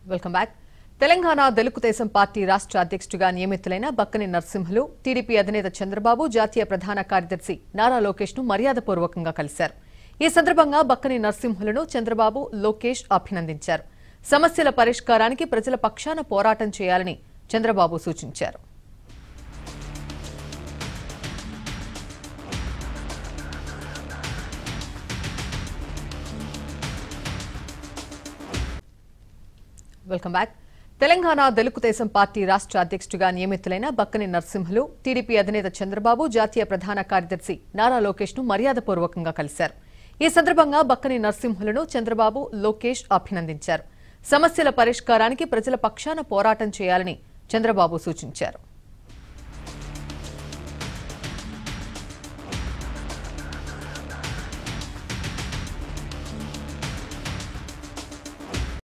welcome back Telangana Telugu Desam party రాష్ట్ర అధ్యక్షుడిగా నియమితులైన బక్కని నరసింహులు టీడీపీ అధినేత చంద్రబాబు జాతీయ ప్రధాన కార్యదర్శి నారా లోకేష్ ను మర్యాదపూర్వకంగా కలిశారు ఈ సందర్భంగా బక్కని నరసింహులను చంద్రబాబు లోకేష్ అభినందించారు సమస్యల పరిష్కారానికి ప్రజల పక్షాన పోరాటం చేయాలని చంద్రబాబు సూచించారు welcome back Telangana Telugu Desam party రాష్ట్ర అధ్యక్షుడిగా నియమితులైన బక్కని నరసింహులు టీడీపీ అధినేత చంద్రబాబు జాతీయ ప్రధాన కార్యదర్శి నారా లోకేష్ ను మర్యాదపూర్వకంగా కలిశారు ఈ సందర్భంగా బక్కని నరసింహులను చంద్రబాబు లోకేష్ అభినందించారు సమస్యల పరిష్కారానికి ప్రజల పక్షాన పోరాటం చేయాలని చంద్రబాబు సూచించారు